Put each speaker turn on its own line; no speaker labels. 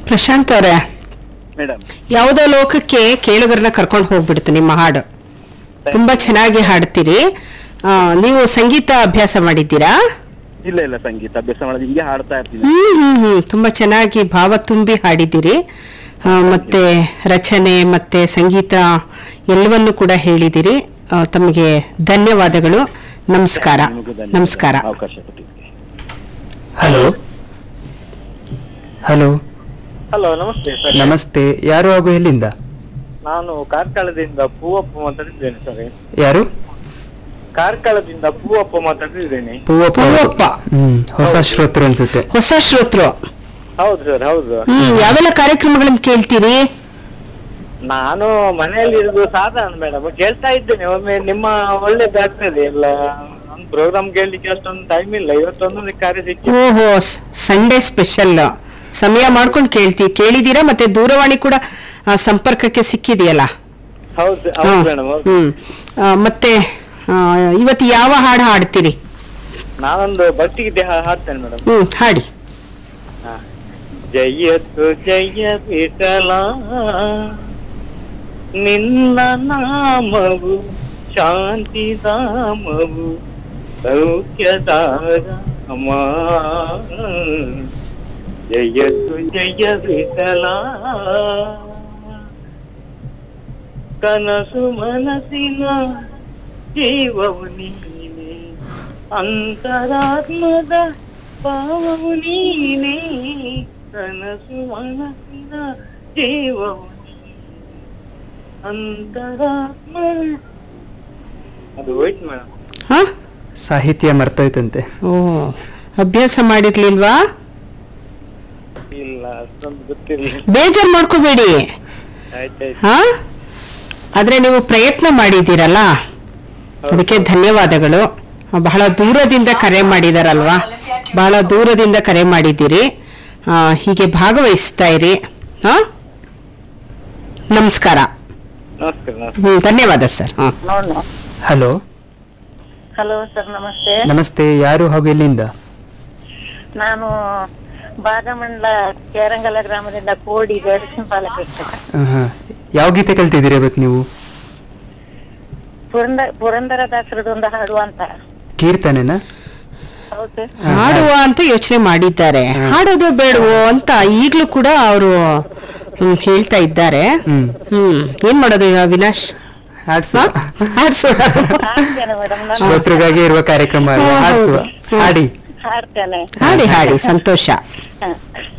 ಪ್ರಶಾಂತ್ ಅವರೇ
ಮೇಡಮ್
ಯಾವುದೋ ಲೋಕಕ್ಕೆ ಕೇಳುಗರನ್ನ ಕರ್ಕೊಂಡು ಹೋಗ್ಬಿಡ್ತು ನಿಮ್ಮ ಹಾಡು ತುಂಬಾ ಚೆನ್ನಾಗಿ ಹಾಡ್ತೀರಿ ಆ, ನೀವು ಸಂಗೀತ ಅಭ್ಯಾಸ ಮಾಡಿದ್ದೀರಾ
ಇಲ್ಲ ಇಲ್ಲ ಸಂಗೀತ ಅಭ್ಯಾಸ ಮಾಡೋದು ಹಿಂಗೆ ಹಾಡ್ತಾ ಇರ್ತೀನಿ
ಹ್ಮ್ ಹ್ಮ್ ಹ್ಮ್ ತುಂಬಾ ಚೆನ್ನಾಗಿ ಭಾವ ತುಂಬಿ ಹಾಡಿದ್ದೀರಿ ಆ, ಮತ್ತೆ ರಚನೆ ಮತ್ತೆ ಸಂಗೀತ ಎಲ್ಲವನ್ನು ಕೂಡ ಹೇಳಿದಿರಿ ಆ, ತಮಗೆ ಧನ್ಯವಾದಗಳು ನಮಸ್ಕಾರ
ನಿಮಗೂ ಧನ್ಯವಾದ.
ನಮಸ್ಕಾರ
ಅವಕಾಶ ಕೊಟ್ಟಿದ್ದಕ್ಕೆ
ಹಲೋ ಹಲೋ
ಹಲೋ ನಮಸ್ತೆ ಸರ್
ನಮಸ್ತೆ ಯಾರು ಹಾಗೂ ಎಲ್ಲಿಂದ
ನಾನು ಕಾರ್ಕಳದಿಂದ ಪೂವಪ್ಪ ಮಾತಾಡ್ತಿದ್ದೇನೆ ಸರ್
ಯಾರು
ಕಾರ್ಕಳದಿಂದ ಪೂವಪ್ಪ ಮಾತಾಡ್ತಿದ್ದೇನೆ
ಪೂವಪ್ಪ
ಪೂವಪ್ಪ.
ಹ್ಮ್ ಹೊಸ ಶ್ರೋತೃ ಅನ್ಸುತ್ತೆ
ಹೊಸ ಶ್ರೋತೃ
ಹೌದು ಸರ್ ಹೌದು
ಹ್ಮ್ ಯಾವೆಲ್ಲ ಕಾರ್ಯಕ್ರಮಗಳನ್ನ ಕೇಳ್ತೀರಿ
ನಾನು ಮನೆಯಲ್ಲಿ ಇರುದು ಸಾಧಾರಣ ಮೇಡಮ್ ಕೇಳ್ತಾ ಇದ್ದೇನೆ ಒಮ್ಮೆ ನಿಮ್ಮ ಒಳ್ಳೇದಾಗ್ತದೆ ಎಲ್ಲ ಒಂದು ಪ್ರೋಗ್ರಾಮ್ ಕೇಳಲಿಕ್ಕೆ ಅಷ್ಟೊಂದು ಟೈಮ್ ಇಲ್ಲ ಇವತ್ತೊಂದು ಕಾರ್ಯ ಸಿಕ್ಕಿ
ಓಹೋ ಸಂಡೇ ಸ್ಪೆಷಲ್ ಸಮಯ ಮಾಡ್ಕೊಂಡು ಕೇಳ್ತೀವಿ ಕೇಳಿದೀರಾ ಮತ್ತೆ ದೂರವಾಣಿ ಕೂಡ ಆ, ಸಂಪರ್ಕಕ್ಕೆ ಸಿಕ್ಕಿದೆಯಲ್ಲ
ಹೌದು
ಹಾ.
ಹೌದು ಮೇಡಮ್ ಹೌದು
ಹ್ಮ್ ಆ, ಮತ್ತೆ ಆ, ಇವತ್ತು ಯಾವ ಹಾಡು ಹಾಡ್ತೀರಿ
ನಾನೊಂದು ಭಕ್ತಿಗೀತೆ ಹಾ- ಹಾಡ್ತೇನೆ ಮೇಡಮ್
ಹ್ಮ್ ಹಾಡಿ
ಜಯತು ಜಯ ವಿಠಲ ನಿನ್ನ ನಾಮವು ಶಾಂತಿಧಾಮವು ಸೌಖ್ಯದಾಮ ಜಯತು ಜಯ ವಿಠಲ ಕನಸು ಮನಸ್ಸಿನ ಜೀವವು ನೀನೆ ಅಂತರಾತ್ಮದ ಭಾವವು ನೀನೆ ಕನಸು ಮನಸ್ಸಿನ ಜೀವವು ನೀನೆ. ಅಂತರಾತ್ಮ ಅದು ಹೋಯ್ತು ಮೇಡಮ್
ಹಾ
ಸಾಹಿತ್ಯ ಮರ್ತೋಯ್ತಂತೆ
ಓ ಅಭ್ಯಾಸ ಮಾಡಿರ್ಲಿಲ್ವಾ
ಇಲ್ಲ ಅಷ್ಟೊಂದು ಗೊತ್ತಿರಲಿಲ್ಲ
ಬೇಜಾರ್ ಮಾಡ್ಕೋಬೇಡಿ
ಆಯ್ತಾಯ್ತು
ಹಾ ಆದ್ರೆ ನೀವು ಪ್ರಯತ್ನ ಮಾಡಿದ್ದೀರಲ್ಲ ಅದಕ್ಕೆ ಧನ್ಯವಾದಗಳು ಬಹಳ ದೂರದಿಂದ ಕರೆ ಮಾಡಿದಾರಲ್ವಾ ಬಹಳ ದೂರದಿಂದ ಕರೆ ಮಾಡಿದ್ದೀರಿ ಆ, ಹೀಗೆ ಭಾಗವಹಿಸ್ತಾ ಇರಿ ಹಾ ನಮಸ್ಕಾರ
ನಮಸ್ಕಾರ ನಮಸ್ಕಾರ
ಹ್ಮ್ ಧನ್ಯವಾದ ಸರ್ ಹಾ
ಹಲೋ
ಹಲೋ ಸರ್ ನಮಸ್ತೆ
ನಮಸ್ತೆ ಯಾರು ಹಾಗೂ ಎಲ್ಲಿಂದ
ನಾನು ಭಾಗಮಂಡಲ ಕೇರಂಗಲ ಗ್ರಾಮದಿಂದ ಕೋಡಿ ದರ್ಶನ ಬಾಲಕೃಷ್ಣ
ಆಹಾ. ಯಾವ ಗೀತೆ ಕಲ್ತಿದ್ದೀರಿ ಇವತ್ತು ನೀವು
ಪುರಂದ ಪುರಂದರದಾಸರದೊಂದು ಒಂದು ಹಾಡು ಅಂತ
ಕೀರ್ತನೆನಾ
ಹೌದು
ಹಾಡುವ ಅಂತ ಯೋಚನೆ ಮಾಡಿದ್ದಾರೆ
ಹಾ.
ಹಾಡೋದು ಬೇಡವೋ ಅಂತ ಈಗ್ಲೂ ಕೂಡ ಅವರು ಹೇಳ್ತಾ ಇದ್ದಾರೆ
ಹ್ಮ್
ಹ್ಮ್ ಏನ್ ಮಾಡೋದು ಈಗ ಅವಿನಾಶ್
ಹಾಡ್ಸುವ
ಹಾ? ಹಾಡ್ಸೋಣ
ಹಾಡ್ತೇನೆ ಮೇಡಮ್ ನಾನು
ಶ್ರೋತೃಗಾಗಿ ಇರುವ ಕಾರ್ಯಕ್ರಮ ಅಲ್ವಾ?
ಹೌದು.
ಹಾಡ್ಸುವ ಹಾಡಿ
ಹಾಡ್ತೇನೆ
ಹಾಡಿ ಹಾಡಿ ಸಂತೋಷ
ಹ.